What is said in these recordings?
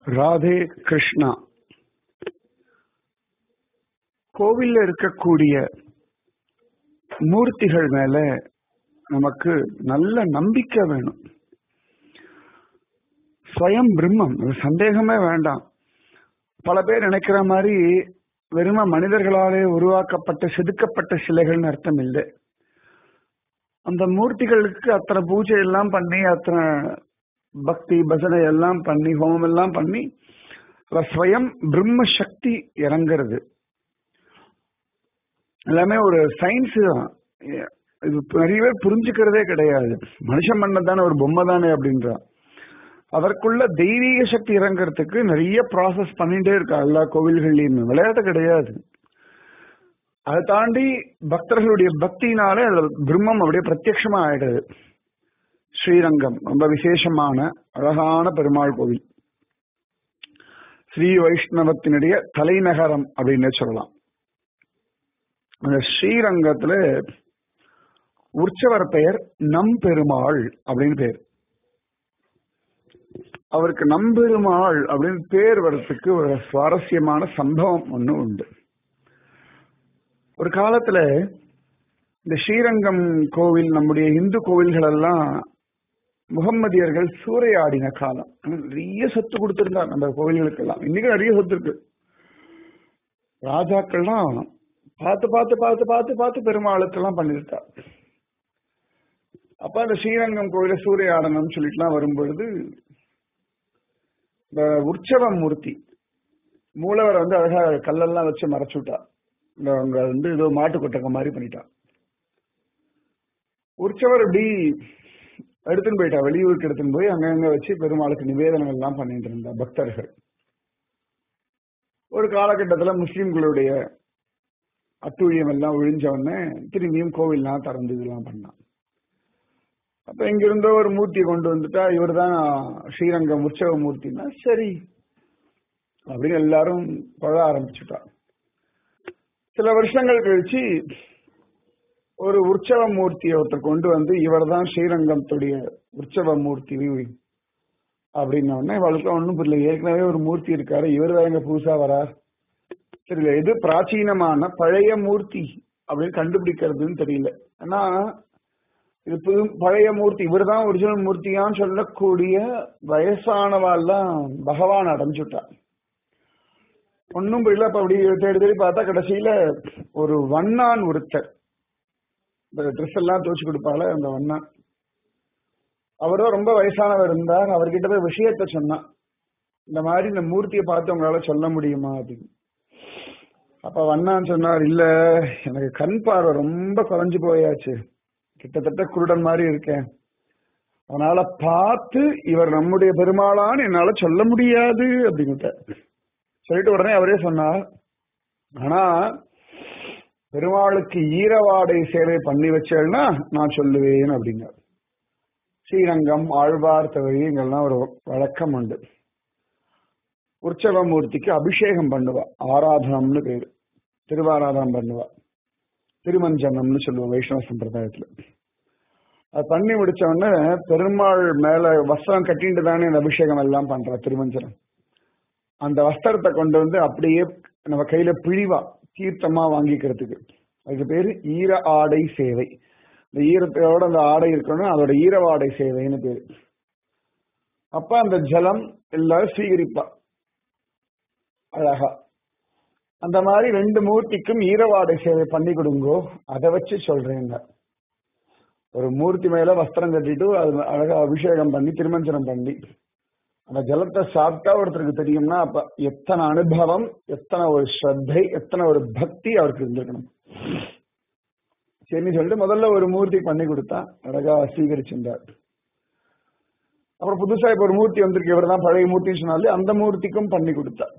ராதே கிருஷ்ணா கோவில்ல இருக்கக்கூடிய மூர்த்திகள் மேல நமக்கு நல்ல நம்பிக்கை வேணும் ஸ்வயம் பிரம்மம் அது சந்தேகமே வேண்டாம் பல பேர் நினைக்கிற மாதிரி வெறும மனிதர்களாலே உருவாக்கப்பட்ட செதுக்கப்பட்ட சிலைகள்னு அர்த்தம் இல்லை அந்த மூர்த்திகளுக்கு அத்தனை பூஜை எல்லாம் பண்ணி அத்தனை பக்தி பஜனை எல்லாம் பண்ணி ஹோமம் எல்லாம் பண்ணி ஸ்வயம் பிரம்ம சக்தி இறங்குறது எல்லாமே ஒரு சயின்ஸ் தான் இது நிறைய பேர் புரிஞ்சுக்கிறதே கிடையாது மனுஷன் பண்ணது தானே ஒரு பொம்மை தானே அப்படின்றா அதற்குள்ள தெய்வீக சக்தி இறங்குறதுக்கு நிறைய ப்ராசஸ் பண்ணிட்டே இருக்கா எல்லா கோவில்கள்லயுமே விளையாட்டு கிடையாது அதை தாண்டி பக்தர்களுடைய பக்தினாலே அது பிரம்மம் அப்படியே பிரத்யட்சமா ஆயிடுது ஸ்ரீரங்கம் ரொம்ப விசேஷமான அழகான பெருமாள் கோவில் ஸ்ரீ வைஷ்ணவத்தினுடைய தலைநகரம் அப்படின்னு சொல்லலாம் அந்த ஸ்ரீரங்கத்துல உற்சவர் பெயர் நம் பெருமாள் அப்படின்னு பேர் அவருக்கு நம்பெருமாள் அப்படின்னு பேர் வர்றதுக்கு ஒரு சுவாரஸ்யமான சம்பவம் ஒன்று உண்டு ஒரு காலத்துல இந்த ஸ்ரீரங்கம் கோவில் நம்முடைய இந்து கோவில்கள் எல்லாம் முகம்மதியர்கள் சூறையாடின காலம் நிறைய சொத்து கொடுத்திருந்தார் நம்ம கோவில்களுக்கெல்லாம் இன்னைக்கு நிறைய சொத்து இருக்கு ராஜாக்கள்லாம் பார்த்து பார்த்து பார்த்து பார்த்து பார்த்து பெருமாளுக்கெல்லாம் பண்ணிருக்கா அப்ப அந்த ஸ்ரீரங்கம் கோயில சூறையாடணும்னு சொல்லிட்டுலாம் வரும்பொழுது இந்த உற்சவ மூர்த்தி மூலவர் வந்து அழகா கல்லெல்லாம் வச்சு மறைச்சு விட்டா இந்த அவங்க வந்து ஏதோ மாட்டு கொட்டக்க மாதிரி பண்ணிட்டா உற்சவர் இப்படி எடுத்துன்னு போயிட்டா வெளியூருக்கு எடுத்துன்னு போய் அங்கங்க வச்சு பெருமாளுக்கு நிவேதனம் எல்லாம் பண்ணிட்டு இருந்தா பக்தர்கள் ஒரு காலகட்டத்துல முஸ்லிம்களுடைய அத்துழியம் எல்லாம் ஒழிஞ்ச உடனே திரும்பியும் கோவில்லாம் திறந்து இதெல்லாம் பண்ணான் அப்ப இங்கிருந்தோ ஒரு மூர்த்தியை கொண்டு வந்துட்டா இவர் தான் ஸ்ரீரங்கம் உற்சவ மூர்த்தினா சரி அப்படின்னு எல்லாரும் பழ ஆரம்பிச்சுட்டா சில வருஷங்கள் கழிச்சு ஒரு உற்சவ மூர்த்தியை ஒருத்தர் கொண்டு வந்து இவர் தான் ஸ்ரீரங்கத்துடைய உற்சவ மூர்த்தி அப்படின்ன உடனே இவளுக்கு ஒன்றும் புரியல ஏற்கனவே ஒரு மூர்த்தி இருக்காரு இவர் தான் எங்க புதுசா வரார் தெரியல எது பிராச்சீனமான பழைய மூர்த்தி அப்படின்னு கண்டுபிடிக்கிறதுன்னு தெரியல ஆனா இது புது பழைய மூர்த்தி இவர் தான் ஒரிஜினல் மூர்த்தியான்னு சொல்லக்கூடிய வயசானவாள்லாம் பகவான் அடைஞ்சுட்டா ஒன்னும் புரியல அப்ப அப்படி தேடி தேடி பார்த்தா கடைசியில ஒரு வண்ணான் ஒருத்தர் இந்த ட்ரெஸ் எல்லாம் துவச்சு கொடுப்பால அந்த வண்ணான் அவரும் ரொம்ப வயசானவர் இருந்தார் அவர்கிட்ட போய் விஷயத்த சொன்னான் இந்த மாதிரி இந்த மூர்த்தியை பார்த்து உங்களால சொல்ல முடியுமா அப்படின்னு அப்ப வண்ணான் சொன்னார் இல்ல எனக்கு கண் பார்வை ரொம்ப குறைஞ்சு போயாச்சு கிட்டத்தட்ட குருடன் மாதிரி இருக்கேன் அதனால பார்த்து இவர் நம்முடைய பெருமாளான்னு என்னால சொல்ல முடியாது அப்படின்னுட்ட சொல்லிட்டு உடனே அவரே சொன்னார் ஆனா பெருமாளுக்கு ஈரவாடை சேவை பண்ணி வச்சேன்னா நான் சொல்லுவேன் அப்படிங்க ஸ்ரீரங்கம் ஆழ்வார் தவறி இங்கெல்லாம் ஒரு வழக்கம் உண்டு உற்சவமூர்த்திக்கு அபிஷேகம் பண்ணுவா ஆராதனம்னு பேரு திருவாராதனம் பண்ணுவா திருமஞ்சனம்னு சொல்லுவோம் வைஷ்ணவ சம்பிரதாயத்துல அது பண்ணி முடிச்ச உடனே பெருமாள் மேல வஸ்திரம் கட்டிட்டு தானே அந்த அபிஷேகம் எல்லாம் பண்றா திருமஞ்சனம் அந்த வஸ்திரத்தை கொண்டு வந்து அப்படியே நம்ம கையில பிழிவா தீர்த்தமா வாங்கிக்கிறதுக்கு அதுக்கு பேரு ஈர ஆடை சேவை இந்த ஈரத்தோட அந்த ஆடை இருக்கணும் அதோட ஈரவாடை சேவைன்னு பேரு அப்ப அந்த ஜலம் எல்லாரும் ஸ்வீகரிப்பா அழகா அந்த மாதிரி ரெண்டு மூர்த்திக்கும் ஈரவாடை சேவை பண்ணி கொடுங்கோ அதை வச்சு சொல்றேங்க ஒரு மூர்த்தி மேல வஸ்திரம் கட்டிட்டு அது அழகா அபிஷேகம் பண்ணி திருமஞ்சனம் பண்ணி அந்த ஜலத்தை சாப்பிட்டா ஒருத்தருக்கு தெரியும்னா அப்ப எத்தனை அனுபவம் எத்தனை ஒரு ஸ்ரத்தை எத்தனை ஒரு பக்தி அவருக்கு இருந்திருக்கணும் சரி சொல்லிட்டு முதல்ல ஒரு மூர்த்தி பண்ணி கொடுத்தா அழகா ஸ்வீகரிச்சிருந்தார் அப்புறம் புதுசா இப்ப ஒரு மூர்த்தி வந்திருக்கு இவர் தான் பழைய மூர்த்தின்னு சொன்னாலே அந்த மூர்த்திக்கும் பண்ணி கொடுத்தா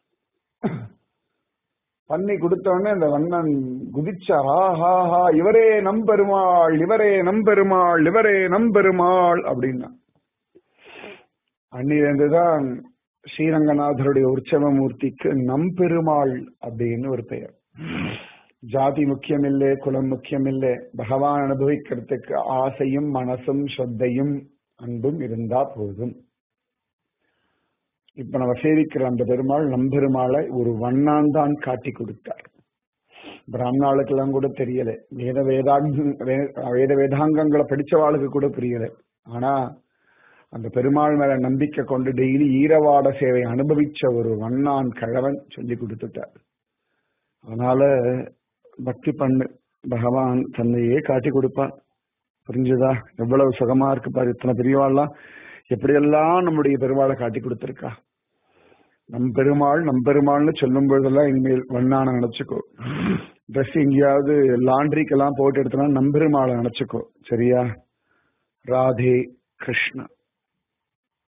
பண்ணி கொடுத்த உடனே இந்த வண்ணன் குதிச்சா ஹா ஹா இவரே நம்பெருமாள் இவரே நம்பெருமாள் இவரே நம்பெருமாள் அப்படின்னா அன்னிலிருந்துதான் ஸ்ரீரங்கநாதருடைய உற்சவ மூர்த்திக்கு நம்பெருமாள் அப்படின்னு ஒரு பெயர் ஜாதி முக்கியமில்லை குலம் முக்கியமில்லை பகவான் அனுபவிக்கிறதுக்கு ஆசையும் மனசும் ஸ்ரத்தையும் அன்பும் இருந்தா போதும் இப்ப நம்ம சேவிக்கிற அந்த பெருமாள் நம்பெருமாளை ஒரு வண்ணாந்தான் காட்டி கொடுத்தார் பிராமணாளுக்கெல்லாம் கூட தெரியல வேத வேதாங்க வேத வேதாங்கங்களை படிச்சவாளுக்கு கூட புரியல ஆனா அந்த பெருமாள் மேல நம்பிக்கை கொண்டு டெய்லி ஈரவாட சேவை அனுபவிச்ச ஒரு வண்ணான் கிழவன் சொல்லி கொடுத்துட்டார் அதனால பக்தி பண்ணு பகவான் தன்னையே காட்டி கொடுப்பான் புரிஞ்சுதா எவ்வளவு சுகமா இருக்கு பாரு இத்தனை பெரியவாள்லாம் எப்படியெல்லாம் நம்முடைய பெருமாளை காட்டி கொடுத்திருக்கா நம் பெருமாள் நம் பெருமாள்னு சொல்லும் பொழுதெல்லாம் இனிமேல் வண்ணான நினைச்சுக்கோ ட்ரெஸ் எங்கேயாவது லாண்ட்ரிக்கெல்லாம் போட்டு எடுத்தனா நம் பெருமாளை நினைச்சுக்கோ சரியா ராதே கிருஷ்ணா